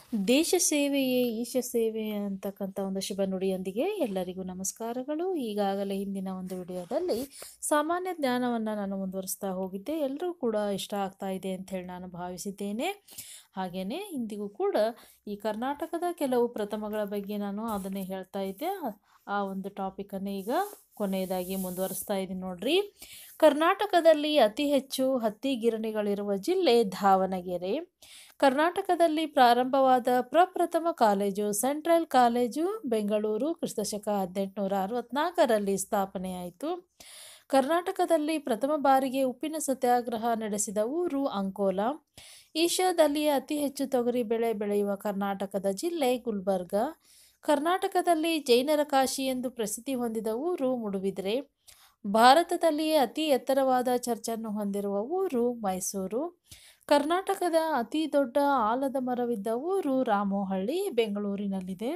ದೇಶ ಸೇವೆಯೇ ಈಶ ಸೇವೆ ಅಂತಕ್ಕಂಥ ಒಂದು ಶುಭ ನುಡಿಯೊಂದಿಗೆ ಎಲ್ಲರಿಗೂ ನಮಸ್ಕಾರಗಳು ಈಗಾಗಲೇ ಹಿಂದಿನ ಒಂದು ವಿಡಿಯೋದಲ್ಲಿ ಸಾಮಾನ್ಯ ಜ್ಞಾನವನ್ನು ನಾನು ಮುಂದುವರಿಸ್ತಾ ಹೋಗಿದ್ದೆ ಎಲ್ಲರೂ ಕೂಡ ಇಷ್ಟ ಆಗ್ತಾ ಇದೆ ಅಂತ ಹೇಳಿ ನಾನು ಭಾವಿಸಿದ್ದೇನೆ ಹಾಗೆಯೇ ಇಂದಿಗೂ ಕೂಡ ಈ ಕರ್ನಾಟಕದ ಕೆಲವು ಪ್ರಥಮಗಳ ಬಗ್ಗೆ ನಾನು ಅದನ್ನೇ ಹೇಳ್ತಾ ಇದ್ದೆ ಆ ಒಂದು ಟಾಪಿಕನ್ನು ಈಗ ಕೊನೆಯದಾಗಿ ಮುಂದುವರಿಸ್ತಾ ಇದ್ದೀನಿ ನೋಡ್ರಿ ಕರ್ನಾಟಕದಲ್ಲಿ ಅತಿ ಹೆಚ್ಚು ಹತ್ತಿ ಗಿರಣಿಗಳಿರುವ ಜಿಲ್ಲೆ ದಾವಣಗೆರೆ ಕರ್ನಾಟಕದಲ್ಲಿ ಪ್ರಾರಂಭವಾದ ಪ್ರಪ್ರಥಮ ಕಾಲೇಜು ಸೆಂಟ್ರಲ್ ಕಾಲೇಜು ಬೆಂಗಳೂರು ಕ್ರಿಸ್ತಶಕ ಹದಿನೆಂಟುನೂರ ಅರವತ್ನಾಲ್ಕರಲ್ಲಿ ಸ್ಥಾಪನೆಯಾಯಿತು ಕರ್ನಾಟಕದಲ್ಲಿ ಪ್ರಥಮ ಬಾರಿಗೆ ಉಪ್ಪಿನ ಸತ್ಯಾಗ್ರಹ ನಡೆಸಿದ ಊರು ಅಂಕೋಲಾ ಏಷ್ಯಾದಲ್ಲಿಯೇ ಅತಿ ಹೆಚ್ಚು ತೊಗರಿ ಬೆಳೆ ಬೆಳೆಯುವ ಕರ್ನಾಟಕದ ಜಿಲ್ಲೆ ಗುಲ್ಬರ್ಗ ಕರ್ನಾಟಕದಲ್ಲಿ ಜೈನರ ಕಾಶಿ ಎಂದು ಪ್ರಸಿದ್ಧಿ ಹೊಂದಿದ ಊರು ಮುಡುಬಿದ್ರೆ ಭಾರತದಲ್ಲಿಯೇ ಅತಿ ಎತ್ತರವಾದ ಚರ್ಚನ್ನು ಹೊಂದಿರುವ ಊರು ಮೈಸೂರು ಕರ್ನಾಟಕದ ಅತಿ ದೊಡ್ಡ ಆಲದ ಮರವಿದ್ದ ಊರು ರಾಮೋಹಳ್ಳಿ ಬೆಂಗಳೂರಿನಲ್ಲಿದೆ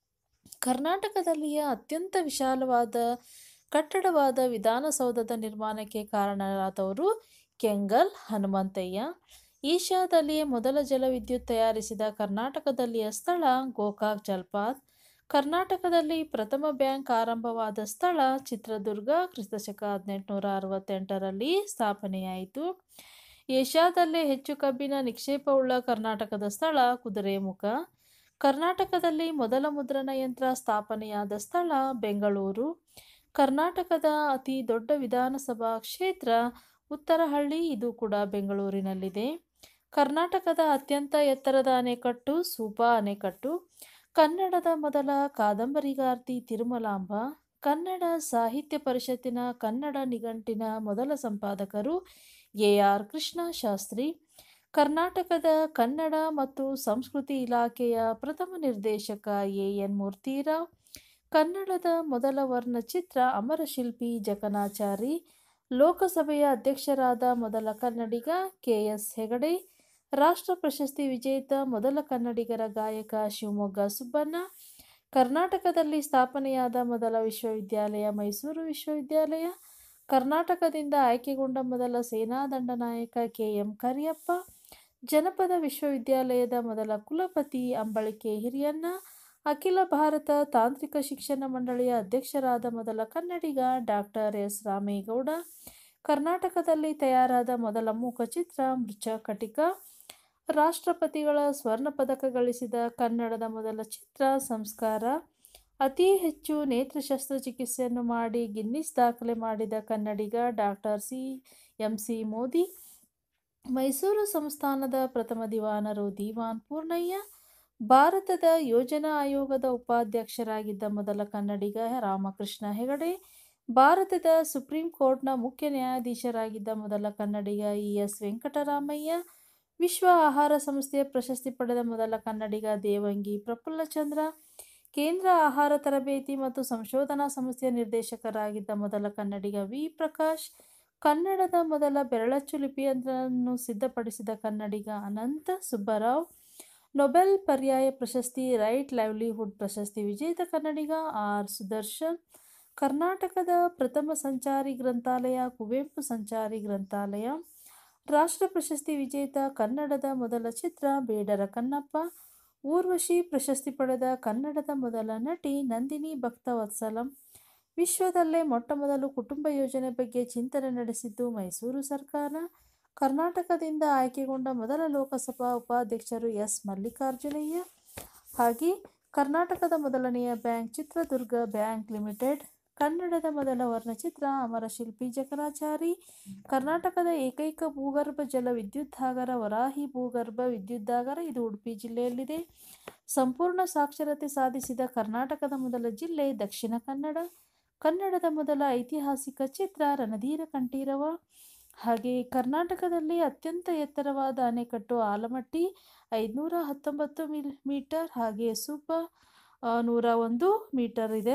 ಕರ್ನಾಟಕದಲ್ಲಿಯ ಅತ್ಯಂತ ವಿಶಾಲವಾದ ಕಟ್ಟಡವಾದ ವಿಧಾನಸೌಧದ ನಿರ್ಮಾಣಕ್ಕೆ ಕಾರಣರಾದವರು ಕೆಂಗಲ್ ಹನುಮಂತಯ್ಯ ಏಷ್ಯಾದಲ್ಲಿಯೇ ಮೊದಲ ಜಲವಿದ್ಯುತ್ ತಯಾರಿಸಿದ ಕರ್ನಾಟಕದಲ್ಲಿಯ ಸ್ಥಳ ಗೋಕಾಕ್ ಜಲಪಾತ್ ಕರ್ನಾಟಕದಲ್ಲಿ ಪ್ರಥಮ ಬ್ಯಾಂಕ್ ಆರಂಭವಾದ ಸ್ಥಳ ಚಿತ್ರದುರ್ಗ ಕ್ರಿಸ್ತಶಕ ಹದಿನೆಂಟುನೂರ ಅರವತ್ತೆಂಟರಲ್ಲಿ ಸ್ಥಾಪನೆಯಾಯಿತು ಏಷ್ಯಾದಲ್ಲೇ ಹೆಚ್ಚು ಕಬ್ಬಿನ ನಿಕ್ಷೇಪವುಳ್ಳ ಕರ್ನಾಟಕದ ಸ್ಥಳ ಕುದುರೆಮುಖ ಕರ್ನಾಟಕದಲ್ಲಿ ಮೊದಲ ಮುದ್ರಣ ಯಂತ್ರ ಸ್ಥಾಪನೆಯಾದ ಸ್ಥಳ ಬೆಂಗಳೂರು ಕರ್ನಾಟಕದ ಅತಿ ದೊಡ್ಡ ವಿಧಾನಸಭಾ ಕ್ಷೇತ್ರ ಉತ್ತರಹಳ್ಳಿ ಇದು ಕೂಡ ಬೆಂಗಳೂರಿನಲ್ಲಿದೆ ಕರ್ನಾಟಕದ ಅತ್ಯಂತ ಎತ್ತರದ ಅಣೆಕಟ್ಟು ಸೂಪಾ ಅಣೆಕಟ್ಟು ಕನ್ನಡದ ಮೊದಲ ಕಾದಂಬರಿಗಾರ್ತಿ ತಿರುಮಲಾಂಬ ಕನ್ನಡ ಸಾಹಿತ್ಯ ಪರಿಷತ್ತಿನ ಕನ್ನಡ ನಿಘಂಟಿನ ಮೊದಲ ಸಂಪಾದಕರು ಎ ಆರ್ ಕೃಷ್ಣ ಶಾಸ್ತ್ರಿ ಕರ್ನಾಟಕದ ಕನ್ನಡ ಮತ್ತು ಸಂಸ್ಕೃತಿ ಇಲಾಖೆಯ ಪ್ರಥಮ ನಿರ್ದೇಶಕ ಎ ಎನ್ ಮೂರ್ತಿರಾವ್ ಕನ್ನಡದ ಮೊದಲ ವರ್ಣಚಿತ್ರ ಅಮರಶಿಲ್ಪಿ ಜಕಣಾಚಾರಿ ಲೋಕಸಭೆಯ ಅಧ್ಯಕ್ಷರಾದ ಮೊದಲ ಕನ್ನಡಿಗ ಕೆ ಎಸ್ ಹೆಗಡೆ ರಾಷ್ಟ್ರ ಪ್ರಶಸ್ತಿ ವಿಜೇತ ಮೊದಲ ಕನ್ನಡಿಗರ ಗಾಯಕ ಶಿವಮೊಗ್ಗ ಸುಬ್ಬಣ್ಣ ಕರ್ನಾಟಕದಲ್ಲಿ ಸ್ಥಾಪನೆಯಾದ ಮೊದಲ ವಿಶ್ವವಿದ್ಯಾಲಯ ಮೈಸೂರು ವಿಶ್ವವಿದ್ಯಾಲಯ ಕರ್ನಾಟಕದಿಂದ ಆಯ್ಕೆಗೊಂಡ ಮೊದಲ ಸೇನಾ ದಂಡನಾಯಕ ಕೆ ಎಂ ಕರಿಯಪ್ಪ ಜನಪದ ವಿಶ್ವವಿದ್ಯಾಲಯದ ಮೊದಲ ಕುಲಪತಿ ಅಂಬಳಿಕೆ ಹಿರಿಯಣ್ಣ ಅಖಿಲ ಭಾರತ ತಾಂತ್ರಿಕ ಶಿಕ್ಷಣ ಮಂಡಳಿಯ ಅಧ್ಯಕ್ಷರಾದ ಮೊದಲ ಕನ್ನಡಿಗ ಡಾಕ್ಟರ್ ಎಸ್ ರಾಮೇಗೌಡ ಕರ್ನಾಟಕದಲ್ಲಿ ತಯಾರಾದ ಮೊದಲ ಮೂಕಚಿತ್ರ ಮೃಚ ಕಟಿಕ ರಾಷ್ಟ್ರಪತಿಗಳ ಸ್ವರ್ಣ ಪದಕ ಗಳಿಸಿದ ಕನ್ನಡದ ಮೊದಲ ಚಿತ್ರ ಸಂಸ್ಕಾರ ಅತಿ ಹೆಚ್ಚು ನೇತ್ರ ಶಸ್ತ್ರಚಿಕಿತ್ಸೆಯನ್ನು ಮಾಡಿ ಗಿನ್ನಿಸ್ ದಾಖಲೆ ಮಾಡಿದ Kannadiga doctor C M C Modi Mysuru ಸಂಸ್ಥಾನದ ಪ್ರಥಮ ದಿವಾನರು ದಿವಾನ್ ಪೂರ್ಣಯ್ಯ ಭಾರತದ ಯೋಜನಾ ಆಯೋಗದ ಉಪಾಧ್ಯಕ್ಷರಾಗಿದ್ದ ಮೊದಲ ಕನ್ನಡಿಗ ರಾಮಕೃಷ್ಣ ಹೆಗಡೆ ಭಾರತದ ಸುಪ್ರೀಂ ಕೋರ್ಟ್ನ ಮುಖ್ಯ ನ್ಯಾಯಾಧೀಶರಾಗಿದ್ದ ಮೊದಲ ಕನ್ನಡಿಗ ಇ ಎಸ್ ವೆಂಕಟರಾಮಯ್ಯ ವಿಶ್ವ ಆಹಾರ ಸಂಸ್ಥೆಯ ಪ್ರಶಸ್ತಿ ಪಡೆದ ಮೊದಲ ಕನ್ನಡಿಗ ದೇವಂಗಿ ಪ್ರಫುಲ್ಲಚಂದ್ರ ಕೇಂದ್ರ ಆಹಾರ ತರಬೇತಿ ಮತ್ತು ಸಂಶೋಧನಾ ಸಂಸ್ಥೆಯ ನಿರ್ದೇಶಕರಾಗಿದ್ದ ಮೊದಲ ಕನ್ನಡಿಗ ವಿ ಪ್ರಕಾಶ್ ಕನ್ನಡದ ಮೊದಲ ಬೆರಳಚ್ಚು ಲಿಪಿಯೊಂದನ್ನು ಸಿದ್ಧಪಡಿಸಿದ ಕನ್ನಡಿಗ ಅನಂತ ಸುಬ್ಬರಾವ್ ನೊಬೆಲ್ ಪರ್ಯಾಯ ಪ್ರಶಸ್ತಿ ರೈಟ್ ಲೈವ್ಲಿಹುಡ್ ಪ್ರಶಸ್ತಿ ವಿಜೇತ ಕನ್ನಡಿಗ ಆರ್ ಸುದರ್ಶನ್ ಕರ್ನಾಟಕದ ಪ್ರಥಮ ಸಂಚಾರಿ ಗ್ರಂಥಾಲಯ ಕುವೆಂಪು ಸಂಚಾರಿ ಗ್ರಂಥಾಲಯ ರಾಷ್ಟ್ರ ಪ್ರಶಸ್ತಿ ವಿಜೇತ ಕನ್ನಡದ ಮೊದಲ ಚಿತ್ರ ಬೇಡರ ಕಣ್ಣಪ್ಪ ಊರ್ವಶಿ ಪ್ರಶಸ್ತಿ ಪಡೆದ ಕನ್ನಡದ ಮೊದಲ ನಟಿ ನಂದಿನಿ ಭಕ್ತವತ್ಸಲಂ ವಿಶ್ವದಲ್ಲೇ ಮೊಟ್ಟಮೊದಲು ಕುಟುಂಬ ಯೋಜನೆ ಬಗ್ಗೆ ಚಿಂತನೆ ನಡೆಸಿದ್ದು ಮೈಸೂರು ಸರ್ಕಾರ ಕರ್ನಾಟಕದಿಂದ ಆಯ್ಕೆಗೊಂಡ ಮೊದಲ ಲೋಕಸಭಾ ಉಪಾಧ್ಯಕ್ಷರು ಎಸ್ ಮಲ್ಲಿಕಾರ್ಜುನಯ್ಯ ಹಾಗೆ ಕರ್ನಾಟಕದ ಮೊದಲನೆಯ ಬ್ಯಾಂಕ್ ಚಿತ್ರದುರ್ಗ ಬ್ಯಾಂಕ್ ಲಿಮಿಟೆಡ್ ಕನ್ನಡದ ಮೊದಲ ವರ್ಣಚಿತ್ರ ಅಮರಶಿಲ್ಪಿ ಜಕಣಾಚಾರಿ ಕರ್ನಾಟಕದ ಏಕೈಕ ಭೂಗರ್ಭ ಜಲ ವಿದ್ಯುದ್ದಾಗರ ವರಾಹಿ ಭೂಗರ್ಭ ವಿದ್ಯುದ್ದಾಗರ ಇದು ಉಡುಪಿ ಜಿಲ್ಲೆಯಲ್ಲಿದೆ ಸಂಪೂರ್ಣ ಸಾಕ್ಷರತೆ ಸಾಧಿಸಿದ ಕರ್ನಾಟಕದ ಮೊದಲ ಜಿಲ್ಲೆ ದಕ್ಷಿಣ ಕನ್ನಡ ಕನ್ನಡದ ಮೊದಲ ಐತಿಹಾಸಿಕ ಚಿತ್ರ ರಣಧೀರ ಕಂಠೀರವ ಹಾಗೆ ಕರ್ನಾಟಕದಲ್ಲಿ ಅತ್ಯಂತ ಎತ್ತರವಾದ ಅಣೆಕಟ್ಟು ಆಲಮಟ್ಟಿ ಐದುನೂರ ಹತ್ತೊಂಬತ್ತು ಮಿಲ್ ಮೀಟರ್ ಹಾಗೆ ಸೂಪರ್ ನೂರ ಒಂದು ಮೀಟರ್ ಇದೆ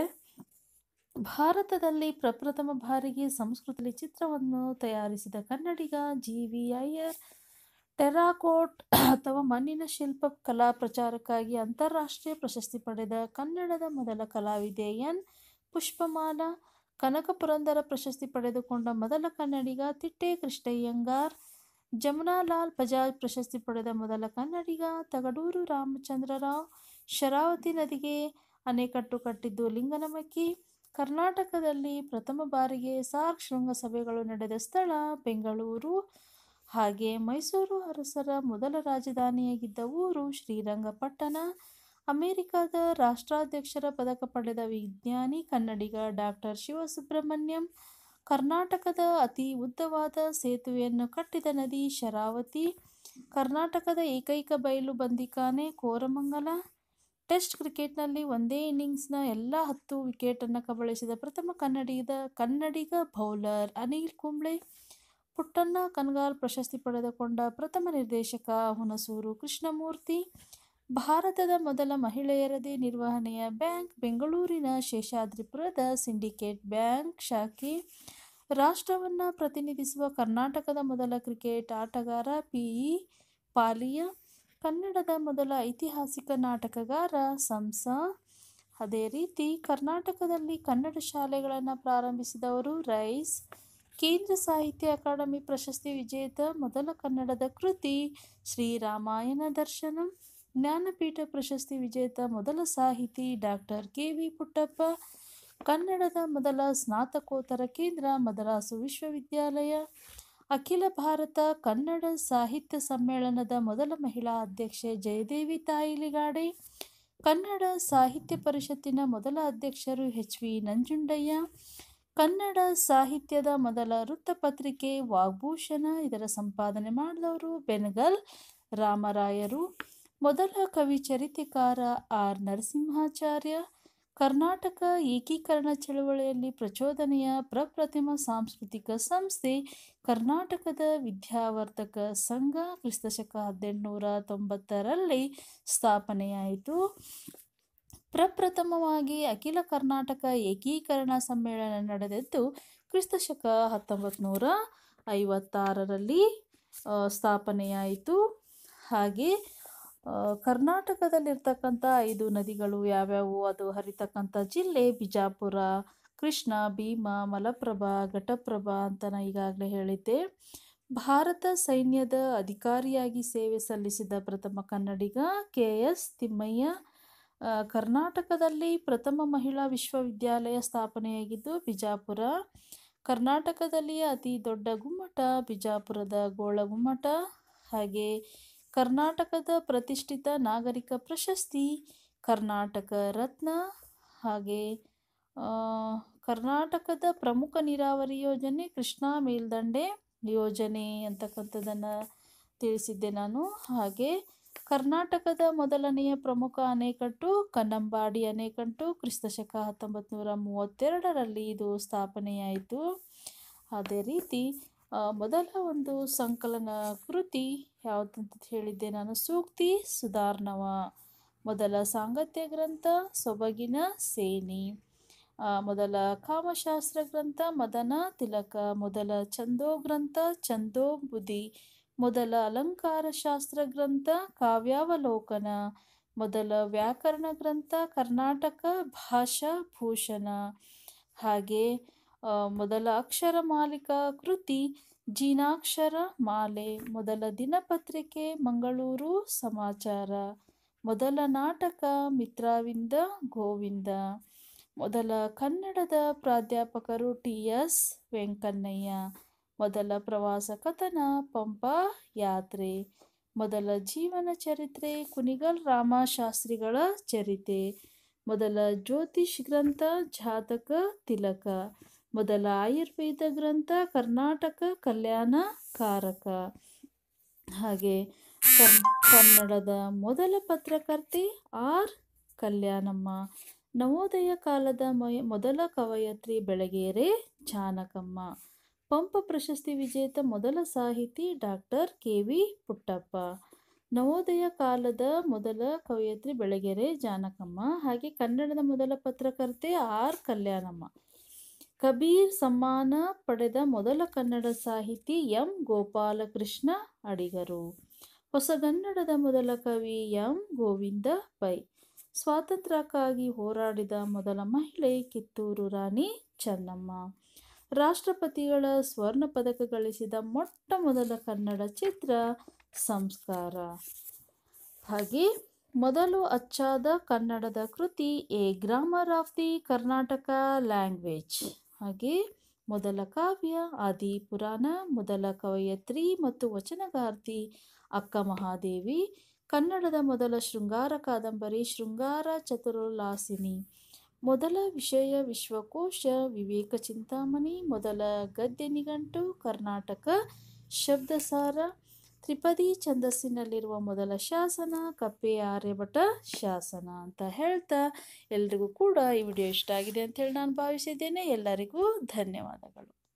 ಭಾರತದಲ್ಲಿ ಪ್ರಪ್ರಥಮ ಬಾರಿಗೆ ಸಂಸ್ಕೃತದಲ್ಲಿ ಚಿತ್ರವನ್ನು ತಯಾರಿಸಿದ ಕನ್ನಡಿಗ ಜಿ ವಿ ಅಯ್ಯರ್ ಟೆರಾಕೋಟ್ ಅಥವಾ ಮಣ್ಣಿನ ಶಿಲ್ಪ ಕಲಾ ಪ್ರಚಾರಕ್ಕಾಗಿ ಅಂತಾರಾಷ್ಟ್ರೀಯ ಪ್ರಶಸ್ತಿ ಪಡೆದ ಕನ್ನಡದ ಮೊದಲ ಕಲಾವಿದೆ ಎನ್ ಪುಷ್ಪಮಾಲಾ ಕನಕ ಪುರಂದರ ಪ್ರಶಸ್ತಿ ಪಡೆದುಕೊಂಡ ಮೊದಲ ಕನ್ನಡಿಗ ತಿಟ್ಟೆ ಕೃಷ್ಣಯ್ಯಂಗಾರ್ ಜಮುನಾಲಾಲ್ ಬಜಾಜ್ ಪ್ರಶಸ್ತಿ ಪಡೆದ ಮೊದಲ ಕನ್ನಡಿಗ ತಗಡೂರು ರಾಮಚಂದ್ರರಾವ್ ಶರಾವತಿ ನದಿಗೆ ಅಣೆಕಟ್ಟು ಕಟ್ಟಿದ್ದು ಲಿಂಗನಮಕ್ಕಿ ಕರ್ನಾಟಕದಲ್ಲಿ ಪ್ರಥಮ ಬಾರಿಗೆ ಸಾರ್ಕ್ ಶೃಂಗಸಭೆಗಳು ನಡೆದ ಸ್ಥಳ ಬೆಂಗಳೂರು ಹಾಗೆ ಮೈಸೂರು ಅರಸರ ಮೊದಲ ರಾಜಧಾನಿಯಾಗಿದ್ದ ಊರು ಶ್ರೀರಂಗಪಟ್ಟಣ ಅಮೆರಿಕದ ರಾಷ್ಟ್ರಾಧ್ಯಕ್ಷರ ಪದಕ ಪಡೆದ ವಿಜ್ಞಾನಿ ಕನ್ನಡಿಗ ಡಾಕ್ಟರ್ ಶಿವಸುಬ್ರಹ್ಮಣ್ಯಂ ಕರ್ನಾಟಕದ ಅತಿ ಉದ್ದವಾದ ಸೇತುವೆಯನ್ನು ಕಟ್ಟಿದ ನದಿ ಶರಾವತಿ ಕರ್ನಾಟಕದ ಏಕೈಕ ಬಯಲು ಬಂದಿಖಾನೆ ಕೋರಮಂಗಲ ಟೆಸ್ಟ್ ಕ್ರಿಕೆಟ್ನಲ್ಲಿ ಒಂದೇ ಇನ್ನಿಂಗ್ಸ್ನ ಎಲ್ಲ ಹತ್ತು ವಿಕೆಟನ್ನು ಕಬಳಿಸಿದ ಪ್ರಥಮ ಕನ್ನಡಿಗದ ಕನ್ನಡಿಗ ಬೌಲರ್ ಅನಿಲ್ ಕುಂಬ್ಳೆ ಪುಟ್ಟಣ್ಣ ಕನ್ಗಾಲ್ ಪ್ರಶಸ್ತಿ ಪಡೆದುಕೊಂಡ ಪ್ರಥಮ ನಿರ್ದೇಶಕ ಹುಣಸೂರು ಕೃಷ್ಣಮೂರ್ತಿ ಭಾರತದ ಮೊದಲ ಮಹಿಳೆಯರದೇ ನಿರ್ವಹಣೆಯ ಬ್ಯಾಂಕ್ ಬೆಂಗಳೂರಿನ ಶೇಷಾದ್ರಿಪುರದ ಸಿಂಡಿಕೇಟ್ ಬ್ಯಾಂಕ್ ಶಾಖೆ ರಾಷ್ಟ್ರವನ್ನು ಪ್ರತಿನಿಧಿಸುವ ಕರ್ನಾಟಕದ ಮೊದಲ ಕ್ರಿಕೆಟ್ ಆಟಗಾರ ಪಿ.ಇ. ಪಾಲಿಯ ಕನ್ನಡದ ಮೊದಲ ಐತಿಹಾಸಿಕ ನಾಟಕಗಾರ ಸಂಸ ಅದೇ ರೀತಿ ಕರ್ನಾಟಕದಲ್ಲಿ ಕನ್ನಡ ಶಾಲೆಗಳನ್ನು ಪ್ರಾರಂಭಿಸಿದವರು ರೈಸ್ ಕೇಂದ್ರ ಸಾಹಿತ್ಯ ಅಕಾಡೆಮಿ ಪ್ರಶಸ್ತಿ ವಿಜೇತ ಮೊದಲ ಕನ್ನಡದ ಕೃತಿ ಶ್ರೀರಾಮಾಯಣ ದರ್ಶನಂ ಜ್ಞಾನಪೀಠ ಪ್ರಶಸ್ತಿ ವಿಜೇತ ಮೊದಲ ಸಾಹಿತಿ ಡಾಕ್ಟರ್ ಕೆ ವಿ ಪುಟ್ಟಪ್ಪ ಕನ್ನಡದ ಮೊದಲ ಸ್ನಾತಕೋತ್ತರ ಕೇಂದ್ರ ಮದರಾಸು ವಿಶ್ವವಿದ್ಯಾಲಯ ಅಖಿಲ ಭಾರತ ಕನ್ನಡ ಸಾಹಿತ್ಯ ಸಮ್ಮೇಳನದ ಮೊದಲ ಮಹಿಳಾ ಅಧ್ಯಕ್ಷೆ ಜಯದೇವಿ ತಾಯಿಲಿಗಾಡೆ ಕನ್ನಡ ಸಾಹಿತ್ಯ ಪರಿಷತ್ತಿನ ಮೊದಲ ಅಧ್ಯಕ್ಷರು ಎಚ್ ವಿ ನಂಜುಂಡಯ್ಯ ಕನ್ನಡ ಸಾಹಿತ್ಯದ ಮೊದಲ ವೃತ್ತಪತ್ರಿಕೆ ವಾಗ್ಭೂಷಣ ಇದರ ಸಂಪಾದನೆ ಮಾಡಿದವರು ಬೆನಗಲ್ ರಾಮರಾಯರು ಮೊದಲ ಕವಿ ಚರಿತೆಕಾರ ಆರ್ ನರಸಿಂಹಾಚಾರ್ಯ ಕರ್ನಾಟಕ ಏಕೀಕರಣ ಚಳವಳಿಯಲ್ಲಿ ಪ್ರಚೋದನೆಯ ಪ್ರಪ್ರಥಮ ಸಾಂಸ್ಕೃತಿಕ ಸಂಸ್ಥೆ ಕರ್ನಾಟಕದ ವಿದ್ಯಾವರ್ಧಕ ಸಂಘ ಕ್ರಿಸ್ತಶಕ ಹದಿನೆಂಟುನೂರ ತೊಂಬತ್ತರಲ್ಲಿ ಸ್ಥಾಪನೆಯಾಯಿತು ಪ್ರಪ್ರಥಮವಾಗಿ ಅಖಿಲ ಕರ್ನಾಟಕ ಏಕೀಕರಣ ಸಮ್ಮೇಳನ ನಡೆದದ್ದು ಕ್ರಿಸ್ತಶಕ ಹತ್ತೊಂಬತ್ತು ನೂರ ಐವತ್ತಾರರಲ್ಲಿ ಸ್ಥಾಪನೆಯಾಯಿತು ಹಾಗೆ ಕರ್ನಾಟಕದಲ್ಲಿರ್ತಕ್ಕಂಥ ಐದು ನದಿಗಳು ಯಾವ್ಯಾವು ಅದು ಹರಿತಕ್ಕಂಥ ಜಿಲ್ಲೆ ಬಿಜಾಪುರ ಕೃಷ್ಣ ಭೀಮ ಮಲಪ್ರಭಾ ಘಟಪ್ರಭಾ ಅಂತ ನಾ ಈಗಾಗಲೇ ಹೇಳಿದ್ದೆ ಭಾರತ ಸೈನ್ಯದ ಅಧಿಕಾರಿಯಾಗಿ ಸೇವೆ ಸಲ್ಲಿಸಿದ ಪ್ರಥಮ ಕನ್ನಡಿಗ ಕೆ ಎಸ್ ತಿಮ್ಮಯ್ಯ ಕರ್ನಾಟಕದಲ್ಲಿ ಪ್ರಥಮ ಮಹಿಳಾ ವಿಶ್ವವಿದ್ಯಾಲಯ ಸ್ಥಾಪನೆಯಾಗಿದ್ದು ಬಿಜಾಪುರ ಕರ್ನಾಟಕದಲ್ಲಿ ಅತಿ ದೊಡ್ಡ ಗುಮ್ಮಟ ಬಿಜಾಪುರದ ಗೋಳಗುಮ್ಮಟ ಹಾಗೆ ಕರ್ನಾಟಕದ ಪ್ರತಿಷ್ಠಿತ ನಾಗರಿಕ ಪ್ರಶಸ್ತಿ ಕರ್ನಾಟಕ ರತ್ನ ಹಾಗೆ ಕರ್ನಾಟಕದ ಪ್ರಮುಖ ನೀರಾವರಿ ಯೋಜನೆ ಕೃಷ್ಣಾ ಮೇಲ್ದಂಡೆ ಯೋಜನೆ ಅಂತಕ್ಕಂಥದ್ದನ್ನು ತಿಳಿಸಿದ್ದೆ ನಾನು ಹಾಗೆ ಕರ್ನಾಟಕದ ಮೊದಲನೆಯ ಪ್ರಮುಖ ಅಣೆಕಟ್ಟು ಕನ್ನಂಬಾಡಿ ಅಣೆಕಟ್ಟು ಕ್ರಿಸ್ತಶಕ ಹತ್ತೊಂಬತ್ತು ನೂರ ಮೂವತ್ತೆರಡರಲ್ಲಿ ಇದು ಸ್ಥಾಪನೆಯಾಯಿತು ಅದೇ ರೀತಿ ಮೊದಲ ಒಂದು ಸಂಕಲನ ಕೃತಿ ಯಾವುದಂತ ಹೇಳಿದ್ದೆ ನಾನು ಸೂಕ್ತಿ ಸುಧಾರ್ಣವ ಮೊದಲ ಸಾಂಗತ್ಯ ಗ್ರಂಥ ಸೊಬಗಿನ ಸೇನಿ ಮೊದಲ ಕಾಮಶಾಸ್ತ್ರ ಗ್ರಂಥ ಮದನ ತಿಲಕ ಮೊದಲ ಛಂದೋ ಗ್ರಂಥ ಛಂದೋಬುದಿ ಮೊದಲ ಅಲಂಕಾರ ಶಾಸ್ತ್ರ ಗ್ರಂಥ ಕಾವ್ಯಾವಲೋಕನ ಮೊದಲ ವ್ಯಾಕರಣ ಗ್ರಂಥ ಕರ್ನಾಟಕ ಭಾಷಾ ಭೂಷಣ ಹಾಗೆ ಮೊದಲ ಅಕ್ಷರ ಮಾಲಿಕಾ ಕೃತಿ ಜೀನಾಕ್ಷರ ಮಾಲೆ ಮೊದಲ ದಿನಪತ್ರಿಕೆ ಮಂಗಳೂರು ಸಮಾಚಾರ ಮೊದಲ ನಾಟಕ ಮಿತ್ರವಿಂದ ಗೋವಿಂದ ಮೊದಲ ಕನ್ನಡದ ಪ್ರಾಧ್ಯಾಪಕರು ಟಿ ಎಸ್ ವೆಂಕಣ್ಣಯ್ಯ ಮೊದಲ ಪ್ರವಾಸ ಕಥನ ಪಂಪ ಯಾತ್ರೆ ಮೊದಲ ಜೀವನ ಚರಿತ್ರೆ ಕುನಿಗಲ್ ರಾಮಶಾಸ್ತ್ರಿಗಳ ಚರಿತೆ ಮೊದಲ ಜ್ಯೋತಿಷ್ ಗ್ರಂಥ ಜಾತಕ ತಿಲಕ ಮೊದಲ ಆಯುರ್ವೇದ ಗ್ರಂಥ ಕರ್ನಾಟಕ ಕಲ್ಯಾಣ ಕಾರಕ ಹಾಗೆ ಕರ್ ಕನ್ನಡದ ಮೊದಲ ಪತ್ರಕರ್ತೆ ಆರ್ ಕಲ್ಯಾಣಮ್ಮ ನವೋದಯ ಕಾಲದ ಮೊದಲ ಕವಯತ್ರಿ ಬೆಳಗೇರೆ ಜಾನಕಮ್ಮ ಪಂಪ ಪ್ರಶಸ್ತಿ ವಿಜೇತ ಮೊದಲ ಸಾಹಿತಿ ಡಾಕ್ಟರ್ ಕೆ ವಿ ಪುಟ್ಟಪ್ಪ ನವೋದಯ ಕಾಲದ ಮೊದಲ ಕವಯತ್ರಿ ಬೆಳಗೆರೆ ಜಾನಕಮ್ಮ ಹಾಗೆ ಕನ್ನಡದ ಮೊದಲ ಪತ್ರಕರ್ತೆ ಆರ್ ಕಲ್ಯಾಣಮ್ಮ ಕಬೀರ್ ಸಮ್ಮಾನ ಪಡೆದ ಮೊದಲ ಕನ್ನಡ ಸಾಹಿತಿ ಎಂ ಗೋಪಾಲಕೃಷ್ಣ ಅಡಿಗರು ಹೊಸಗನ್ನಡದ ಮೊದಲ ಕವಿ ಎಂ ಗೋವಿಂದ ಪೈ ಸ್ವಾತಂತ್ರ್ಯಕ್ಕಾಗಿ ಹೋರಾಡಿದ ಮೊದಲ ಮಹಿಳೆ ಕಿತ್ತೂರು ರಾಣಿ ಚೆನ್ನಮ್ಮ ರಾಷ್ಟ್ರಪತಿಗಳ ಸ್ವರ್ಣ ಪದಕ ಗಳಿಸಿದ ಮೊಟ್ಟ ಮೊದಲ ಕನ್ನಡ ಚಿತ್ರ ಸಂಸ್ಕಾರ ಹಾಗೆ ಮೊದಲು ಅಚ್ಚಾದ ಕನ್ನಡದ ಕೃತಿ a grammar of the Karnataka language ಹಾಗೆ ಮೊದಲ ಕಾವ್ಯ ಆದಿ ಪುರಾಣ ಮೊದಲ ಕವಯತ್ರಿ ಮತ್ತು ವಚನಗಾರ್ತಿ ಅಕ್ಕ ಮಹಾದೇವಿ ಕನ್ನಡದ ಮೊದಲ ಶೃಂಗಾರ ಕಾದಂಬರಿ ಶೃಂಗಾರ ಚತುರ್ಲಾಸಿನಿ ಮೊದಲ ವಿಷಯ ವಿಶ್ವಕೋಶ ವಿವೇಕ ಚಿಂತಾಮಣಿ ಮೊದಲ ಗದ್ಯ ನಿಘಂಟು ಕರ್ನಾಟಕ ಶಬ್ದಸಾರ ತ್ರಿಪದಿ ಛಂದಸ್ಸಿನಲ್ಲಿರುವ ಮೊದಲ ಶಾಸನ ಕಪ್ಪೆ ಆರ್ಯಭಟ ಶಾಸನ ಅಂತ ಹೇಳ್ತಾ ಎಲ್ರಿಗೂ ಕೂಡ ಈ ವಿಡಿಯೋ ಇಷ್ಟ ಆಗಿದೆ ಅಂತ ಹೇಳಿ ನಾನು ಭಾವಿಸಿದ್ದೇನೆ ಎಲ್ಲರಿಗೂ ಧನ್ಯವಾದಗಳು